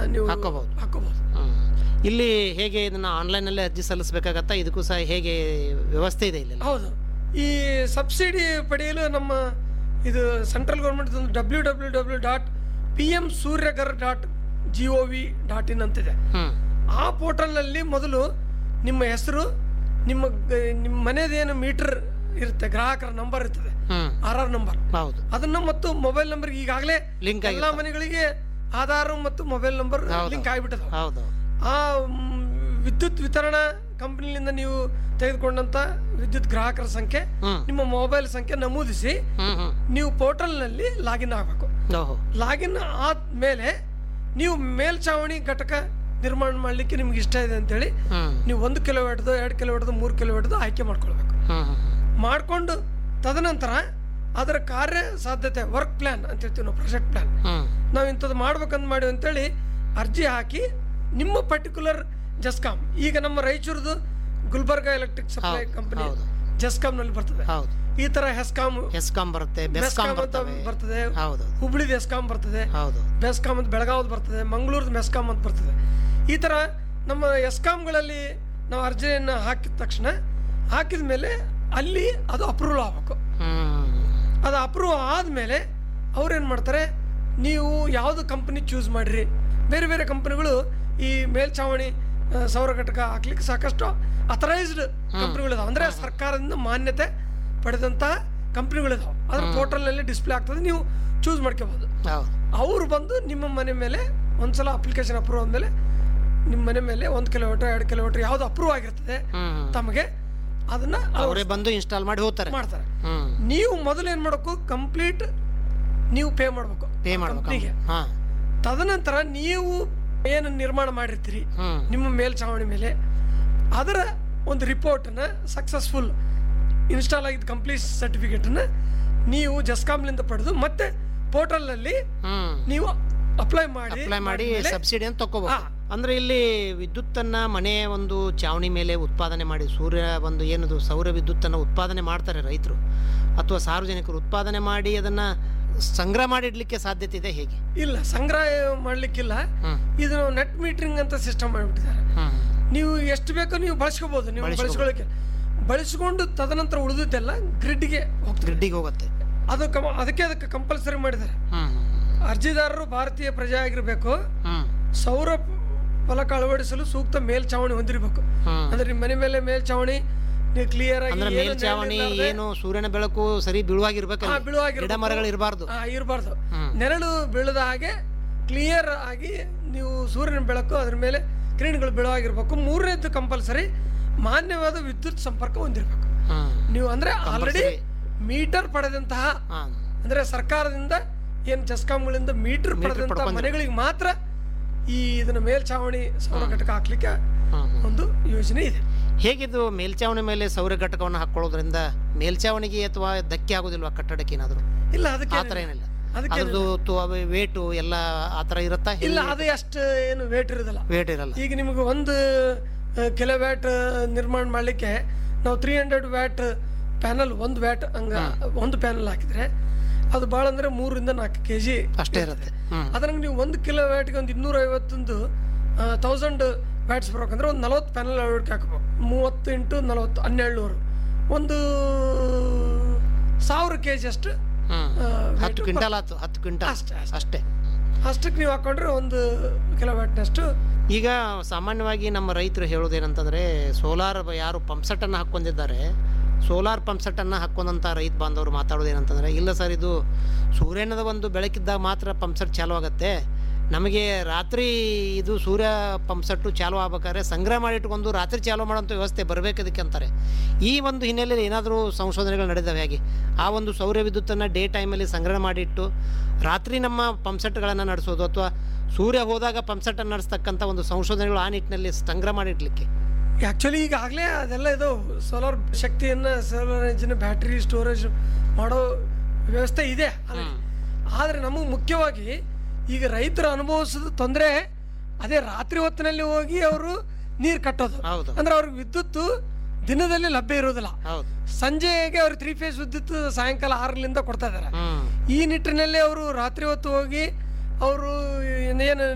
ನೀವು ಹಾಕೋಬಹುದು. ಹಾಕೋಬಹುದು ಹ್ಮ್. ಇಲ್ಲಿ ಹೇಗೆ ಇದನ್ನ ಆನ್ಲೈನಲ್ಲೇ ಅರ್ಜಿ ಸಲ್ಲಿಸಬೇಕಾಗತ್ತಾ ಇದಕ್ಕೂ ಸಹ ಹೇಗೆ ವ್ಯವಸ್ಥೆ ಇದೆ ಇಲ್ಲಿ ಹೌದು ಈ ಸಬ್ಸಿಡಿ ಪಡೆಯಲು ನಮ್ಮ ಇದು ಸೆಂಟ್ರಲ್ ಗೌರ್ಮೆಂಟ್ ಒಂದು W W W dot P M Suryaghar dot G O V dot in ಅಂತಿದೆ ಹ್ಮ್ ಆ ಪೋರ್ಟಲ್ನಲ್ಲಿ ಮೊದಲು ನಿಮ್ಮ ಹೆಸರು ನಿಮ್ಮ ಗ- ನಿಮ್ಮ ಮನೆಯದೇನು ಮೀಟರ್ ಇರುತ್ತೆ ಗ್ರಾಹಕರ ನಂಬರ್ ಇರ್ತದೆ ಹ್ಮ್ ಆರ್ ಆರ್ ನಂಬರ್ ಹೌದು ಅದನ್ನ ಮತ್ತು ಮೊಬೈಲ್ ನಂಬರ್ ಈಗಾಗಲೇ ಲಿಂಕ್ ಎಲ್ಲ ಮನೆಗಳಿಗೆ ಆಧಾರ್ ಮತ್ತು ಮೊಬೈಲ್ ನಂಬರ್ ಹೌದು. ಲಿಂಕ್ ಆಗಿಬಿಟ್ಟದ ಹೌದು ಆ ಮ್, ವಿದ್ಯುತ್ ವಿತರಣಾ ಕಂಪನಿಯಿಂದ ನೀವು ತೆಗೆದುಕೊಂಡಂತ ವಿದ್ಯುತ್ ಗ್ರಾಹಕರ ಸಂಖ್ಯೆ ಹ್ಮ್ ನಿಮ್ಮ ಮೊಬೈಲ್ ಸಂಖ್ಯೆ ನಮೂದಿಸಿ ಹ್ಮ್ ಹ್ಮ್ ನೀವು ಪೋರ್ಟಲ್ನಲ್ಲಿ ಲಾಗಿನ್ ಆಗಬೇಕು ಓಹೋ ಲಾಗಿನ್ ಆದ್ಮೇಲೆ ನೀವು ಮೇಲ್ಛಾವಣಿ ಘಟಕ ನಿರ್ಮಾಣ ಮಾಡಲಿಕ್ಕೆ ನಿಮ್ಗೆ ಇಷ್ಟ ಇದೆ ಅಂತೇಳಿ ಹ್ಮ್ ನೀವು ಒಂದು ಕಿಲೋಮೀಟರ್ದು ಎರಡು ಕಿಲೋಮೀಟರ್ದು ಮೂರು ಕಿಲೋಮೀಟರ್ದು ಆಯ್ಕೆ ಮಾಡ್ಕೊಳ್ಬೇಕು ಹ್ಮ್ ಹ್ಮ್ ಮಾಡಿಕೊಂಡು ತದನಂತರ ಅದರ ಕಾರ್ಯ ಸಾಧ್ಯತೆ ವರ್ಕ್ ಪ್ಲ್ಯಾನ್ ಅಂತ ಹೇಳ್ತೀವಿ ನಾವು ಪ್ರಾಜೆಕ್ಟ್ ಪ್ಲ್ಯಾನ್ ಹ್ಮ್ ನಾವು ಇಂಥದ್ದು ಮಾಡ್ಬೇಕಂತ ಮಾಡಿ ಅಂತೇಳಿ ಅರ್ಜಿ ಹಾಕಿ ನಿಮ್ಮ ಪರ್ಟಿಕ್ಯುಲರ್ ಜಸ್ಕಾಮ್ ಈಗ ನಮ್ಮ ರಾಯಚೂರ್ದು ಗುಲ್ಬರ್ಗ ಎಲೆಕ್ಟ್ರಿಕ್ ಸಪ್ಲೈ ಹೌದು, ಕಂಪನಿ ಹೌದು. ಜಸ್ಕಾಮ್ನಲ್ಲಿ ಬರ್ತದೆ ಹೌದು ಈ ಥರ ಹೆಸ್ಕಾಮ್ ಎಸ್ಕಾಂ ಬರುತ್ತೆ ಬೆಸ್ಕಾಂ ಬೆಸ್ಕಾಮ್ ಅಂತ ಬರ್ತವೆ ಬರ್ತದೆ ಹೌದು ಹುಬ್ಳಿದ ಎಸ್ಕಾಮ್ ಬರ್ತದೆ ಹೌದು ಬೆಸ್ಕಾಮ್ ಅಂತ ಬೆಳಗಾವ್ದು ಬರ್ತದೆ ಮಂಗಳೂರ್ದು ಮೆಸ್ಕಾಮ್ ಅಂತ ಬರ್ತದೆ ಈ ಥರ ನಮ್ಮ ಎಸ್ಕಾಮ್ಗಳಲ್ಲಿ ನಾವು ಅರ್ಜಿಯನ್ನು ಹಾಕಿದ ತಕ್ಷಣ ಹಾಕಿದ ಮೇಲೆ ಅಲ್ಲಿ ಅದು ಅಪ್ರೂವಲ್ ಆಗಬೇಕು ಹ್ಮ್ ಅದು ಅಪ್ರೂವ್ ಆದಮೇಲೆ ಅವ್ರೇನು ಮಾಡ್ತಾರೆ ನೀವು ಯಾವುದು ಕಂಪನಿ ಚೂಸ್ ಮಾಡಿರಿ ಬೇರೆ ಬೇರೆ ಕಂಪನಿಗಳು ಈ ಮೇಲ್ಛಾವಣಿ ಆ, ಸೌರ ಘಟಕ ಹಾಕ್ಲಿಕ್ಕೆ ಸಾಕಷ್ಟು ಅಥರೈಸ್ಡ್ ಕಂಪ್ನಿಗಳಿದಾವೆ ಅಂದರೆ ಸರ್ಕಾರದಿಂದ ಮಾನ್ಯತೆ ಪಡೆದಂತಹ ಕಂಪ್ನಿಗಳಿದಾವೆ ಅದ್ರ ಪೋರ್ಟಲ್ನಲ್ಲಿ ಡಿಸ್ಪ್ಲೇ ಆಗ್ತದೆ ನೀವು ಚೂಸ್ ಮಾಡ್ಕೋಬೋದು ಹೌದು ಅವರು ಬಂದು ನಿಮ್ಮ ಮನೆ ಮೇಲೆ ಒಂದ್ಸಲ ಅಪ್ಲಿಕೇಶನ್ ಅಪ್ರೂವ್ ಆದಮೇಲೆ ನಿಮ್ಮ ಮನೆ ಮೇಲೆ ಒಂದು ಕಿಲೋಮೀಟರ್ ಎರಡು ಕಿಲೋಮೀಟರ್ ಯಾವುದು ಅಪ್ರೂವ್ ಆಗಿರ್ತದೆ ಹ್ಮ್ ಹ್ಮ್. ತಮಗೆ ಅದನ್ನ ಅವರೇ ಬಂದು ಇನ್ಸ್ಟಾಲ್ ಮಾಡಿ ಹೋಗ್ತಾರೆ ಮಾಡ್ತಾರೆ ಹ್ಮ್ ನೀವು ಮೊದಲು ಏನು ಮಾಡಬೇಕು ಕಂಪ್ಲೀಟ್ ನೀವು ಪೇ ಮಾಡಬೇಕು ಪೇ ಮಾಡ್ಬೇಕು ಕಂಪ್ನಿಗೆ ಹಾ ತದನಂತರ ನೀವು ಏನು ನಿರ್ಮಾಣ ಮಾಡಿರ್ತೀರಿ ಹ್ಮ್ ನಿಮ್ಮ ಮೇಲ್ಛಾವಣಿ ಮೇಲೆ ಅದರ ಒಂದು ರಿಪೋರ್ಟನ್ನು ಸಕ್ಸಸ್ಫುಲ್ ಇನ್ಸ್ಟಾಲ್ ಆಗಿದ್ದ ಕಂಪ್ಲೀಟ್ ಸರ್ಟಿಫಿಕೇಟನ್ನು ನೀವು ಜಸ್ಕಾಮ್ಲಿಂದ ಪಡೆದು ಮತ್ತೆ ಪೋರ್ಟಲ್ನಲ್ಲಿ ಹ್ಮ್ ನೀವು ಅಪ್ಲೈ ಮಾಡಿ ಅಪ್ಲೈ ಮಾಡಿ ಮಾಡಿದ್ಮೇಲೆ ಸಬ್ಸಿಡಿ ಅಂತ ತಗೋಬೇಕು ಹಾ. ಅಂದ್ರೆ ಇಲ್ಲಿ ವಿದ್ಯುತ್ತನ್ನ ಮನೆ ಒಂದು ಚಾವಣಿ ಮೇಲೆ ಉತ್ಪಾದನೆ ಮಾಡಿ ಸೂರ್ಯ ಒಂದು ಏನದು ಸೌರ ವಿದ್ಯುತ್ತನ್ನ ಉತ್ಪಾದನೆ ಮಾಡ್ತಾರೆ ರೈತರು ಅಥವಾ ಸಾರ್ವಜನಿಕರು ಉತ್ಪಾದನೆ ಮಾಡಿ ಅದನ್ನ ಸಂಗ್ರಹ ಮಾಡಿ ಇಡ್ಲಿಕ್ಕೆ ಸಾಧ್ಯತೆ ಇದೆ ಹೇಗೆ ಇಲ್ಲ ಸಂಗ್ರಹ ಮಾಡಲಿಕ್ಕಿಲ್ಲ ಹ್ಮ್ ಇದು ನೆಟ್ ಮೀಟ್ರಿಂಗ್ ಅಂತ ಸಿಸ್ಟಮ್ ಮಾಡಿಬಿಟ್ಟಿದ್ದಾರೆ ಹ್ಮ್ ನೀವು ಎಷ್ಟು ಬೇಕೋ ನೀವು ಬಳಸ್ಕೋಬಹುದು ನೀವು ಬಳಸ್ಕೊಳ್ಳೋಕೆ ಬಳಸ್ಕೊಂಡು ತದನಂತರ ಉಳಿದಿದ್ದೆಲ್ಲ ಗ್ರಿಡ್ಗೆ ಹೋಗ್ತದೆ ಗ್ರಿಡ್ಡಿಗೆ ಹೋಗುತ್ತೆ ಅದು ಕಮ ಅದಕ್ಕೆ ಅದಕ್ಕೆ ಕಂಪಲ್ಸರಿ ಮಾಡಿದ್ದಾರೆ ಹ್ಮ್ ಅರ್ಜಿದಾರರು ಭಾರತೀಯ ಪ್ರಜೆ ಆಗಿರಬೇಕು ಹ್ಮ್ ಸೌರ ಫಲಕ ಅಳವಡಿಸಲು ಸೂಕ್ತ ಮೇಲ್ಛಾವಣಿ ಹೊಂದಿರಬೇಕು ಹ್ಮ್ ಅಂದ್ರೆ ನಿಮ್ಮ ಮನೆ ಮೇಲೆ ಮೇಲ್ಛಾವಣಿ ನೀವು ಕ್ಲಿಯರ್ ಆಗಿ ಅಂದ್ರೆ ಏನು ಮೇಲ್ಚಾವಣಿ ನೆರಳು ಇರ್ಲಾರ್ದೆ- ಏನು ಸೂರ್ಯನ ಬೆಳಕು ಸರಿ ಬೀಳುವಾಗಿರ್ಬೇಕು ಹಾ, ಬೀಳುವಾಗಿರ್ಬೇಕು. ಗಿಡ ಮರಗಳು ಇರಬಾರ್ದು ಆ, ಇರಬಾರ್ದು ಹ್ಮ್. ನೆರಳು ಬೀಳದ ಹಾಗೆ ಕ್ಲಿಯರ್ ಆಗಿ ನೀವು ಸೂರ್ಯನ ಬೆಳಕು ಅದ್ರ ಮೇಲೆ ಕಿರಣಗಳು ಬೀಳುವಾಗಿರ್ಬೇಕು ಮೂರನೇದ್ದು ಕಂಪಲ್ಸರಿ ಮಾನ್ಯವಾದ ವಿದ್ಯುತ್ ಸಂಪರ್ಕ ಹೊಂದಿರಬೇಕು ಹ್ಮ್ ನೀವು ಅಂದ್ರೆ ಆಲ್ರೆಡಿ ಮೀಟರ್ ಪಡೆದಂತಹ ಹಾ ಅಂದ್ರೆ ಸರ್ಕಾರದಿಂದ ಏನು ಜಸ್ಕಾಂಗಳಿಂದ ಮೀಟರ್ ಪಡೆದಂತಹ ಪಡ್ಕೊಂಡಿರೋ. ಮನೆಗಳಿಗೆ ಮಾತ್ರ ಈ ಇದನ್ನ ಮೇಲ್ಛಾವಣಿ ಸೌರ ಘಟಕ ಹಾಕ್ಲಿಕ್ಕೆ ಹ್ಮ್ ಹ್ಮ್. ಒಂದು ಯೋಜನೆ ಇದೆ ಹೇಗಿದು ಮೇಲ್ಚಾವಣಿ ಮೇಲೆ ಸೌರ ಘಟಕವನ್ನು ಹಾಕೊಳ್ಳೋದ್ರಿಂದ ಮೇಲ್ಚಾವಣಿಗೆ ಅಥವಾ ಧಕ್ಕೆ ಆಗೋದಿಲ್ವಾ ಕಟ್ಟಡಕ್ಕೆ ಏನಾದ್ರು ಇಲ್ಲ ಅದಕ್ಕೆ ಆ ಥರ ಏನಿಲ್ಲ ಅದಕ್ಕೆ ಅದ್ರದ್ದು ವೇಟು ಎಲ್ಲ ಆ ಥರ ಇರುತ್ತಾ ಇಲ್ಲ ಅದು ಅಷ್ಟು ಏನು ವೇಟ್ ಇರೋದಿಲ್ಲ ವೇಟ್ ಇರಲ್ಲ ಈಗ ನಿಮಗೆ ಒಂದು ಕಿಲೋ ವ್ಯಾಟ್ ನಿರ್ಮಾಣ ಮಾಡಲಿಕ್ಕೆ ನಾವು ತ್ರೀ ಹಂಡ್ರೆಡ್ ವ್ಯಾಟ್ ಪ್ಯಾನಲ್ ಒಂದು ವ್ಯಾಟ್ ಹಂಗ ಒಂದು ಪ್ಯಾನಲ್ ಹಾಕಿದ್ರೆ ಅದು ಭಾಳ ಅಂದರೆ ಮೂರರಿಂದ ನಾಲ್ಕು ಕೆ ಜಿ ಅಷ್ಟೇ ಇರುತ್ತೆ ಹ್ಮ್ ಅದ್ರಂಗೆ ನೀವು ಒಂದು ಕಿಲೋ ವ್ಯಾಟ್ಗೆ ಒಂದು ಇನ್ನೂರ ಐವತ್ತೊಂದು ತೌಸಂಡ್ ವ್ಯಾಟ್ಸ್ ಬರ್ಬೇಕಂದ್ರೆ ಒಂದು ನಲವತ್ತು ಪ್ಯಾನಲ್ ಅಳವಡಿಕೆ ಹಾಕಬೇಕು ಮೂವತ್ತು ಇಂಟು ನಲವತ್ತು ಹನ್ನೆರಡು ನೂರು ಒಂದು ಸಾವಿರ ಕೆ ಜಿ ಅಷ್ಟು ಹ್ಮ್ ಆ, ಹತ್ತು weight ಕ್ವಿಂಟಲ್ ಆಯ್ತು ಹತ್ತು ಕ್ವಿಂಟಲ್ ಅಷ್ಟೇ ಅಷ್ಟೇ ಅಷ್ಟೇ ಅಷ್ಟಕ್ಕೆ ನೀವು ಹಾಕೊಂಡ್ರೆ ಒಂದು ಕಿಲೋ ವ್ಯಾಟ್ನಷ್ಟು ಈಗ ಸಾಮಾನ್ಯವಾಗಿ ನಮ್ಮ ರೈತರು ಹೇಳೋದೇನಂತಂದ್ರೆ ಸೋಲಾರ್ ಯಾರು ಪಂಪ್ಸೆಟ್ಟನ್ನು ಹಾಕ್ಕೊಂಡಿದ್ದಾರೆ ಸೋಲಾರ್ ಪಂಪ್ಸೆಟ್ಟನ್ನು ಹಾಕ್ಕೊಂಡಂಥ ರೈತ ಬಾಂಧವರು ಮಾತಾಡೋದೇನಂತಂದ್ರೆ ಇಲ್ಲ ಸರ್ ಇದು ಸೂರ್ಯನದ ಒಂದು ಬೆಳಕಿದ್ದಾಗ ಮಾತ್ರ ಪಂಪ್ಸೆಟ್ ಚಾಲು ಆಗುತ್ತೆ ನಮಗೆ ರಾತ್ರಿ ಇದು ಸೂರ್ಯ ಪಂಪ್ಸೆಟ್ಟು ಚಾಲು ಆಗ್ಬೇಕಾದ್ರೆ ಸಂಗ್ರಹ ಮಾಡಿಟ್ಕೊಂಡು ರಾತ್ರಿ ಚಾಲು ಮಾಡೋಂಥ ವ್ಯವಸ್ಥೆ ಬರಬೇಕು ಇದಕ್ಕೆ ಅಂತಾರೆ ಈ ಒಂದು ಹಿನ್ನೆಲೆಯಲ್ಲಿ ಏನಾದರೂ ಸಂಶೋಧನೆಗಳು ನಡೆದವೆ ಹೇಗೆ ಆ ಒಂದು ಸೌರ ವಿದ್ಯುತ್ತನ್ನು ಡೇ ಟೈಮಲ್ಲಿ ಸಂಗ್ರಹ ಮಾಡಿಟ್ಟು ರಾತ್ರಿ ನಮ್ಮ ಪಂಪ್ಸೆಟ್ಗಳನ್ನು ನಡೆಸೋದು ಅಥವಾ ಸೂರ್ಯ ಹೋದಾಗ ಪಂಪ್ಸೆಟ್ಟನ್ನು ನಡೆಸ್ತಕ್ಕಂಥ ಒಂದು ಸಂಶೋಧನೆಗಳು ಆ ನಿಟ್ಟಿನಲ್ಲಿ ಸಂಗ್ರಹ ಮಾಡಿಡ್ಲಿಕ್ಕೆ ಆ್ಯಕ್ಚುಲಿ ಈಗಾಗಲೇ ಅದೆಲ್ಲ ಇದು ಸೋಲಾರ್ ಶಕ್ತಿಯನ್ನು ಸೋಲಾರ್ ಎಂಜಿನ್ ಬ್ಯಾಟ್ರಿ ಸ್ಟೋರೇಜ್ ಮಾಡೋ ವ್ಯವಸ್ಥೆ ಇದೆ already. ಆದರೆ ನಮಗೆ ಮುಖ್ಯವಾಗಿ ಈಗ ರೈತರು ಅನುಭವಿಸೋದು ತೊಂದರೆ ಅದೇ ರಾತ್ರಿ ಹೊತ್ತಿನಲ್ಲಿ ಹೋಗಿ ಅವರು ನೀರು ಕಟ್ಟೋದು ಹೌದು ಅಂದ್ರೆ ಅವ್ರಿಗೆ ವಿದ್ಯುತ್ತು ದಿನದಲ್ಲಿ ಲಭ್ಯ ಇರೋದಿಲ್ಲ ಹೌದು ಸಂಜೆಗೆ ಅವ್ರು ತ್ರೀ ಫೇಸ್ ವಿದ್ಯುತ್ ಸಾಯಂಕಾಲ ಆರರಿಂದ ಕೊಡ್ತಾ ಇದ್ದಾರೆ ಹ್ಮ್ ಈ ನಿಟ್ಟಿನಲ್ಲಿ ಅವರು ರಾತ್ರಿ ಹೊತ್ತು ಹೋಗಿ ಅವರು ಏನು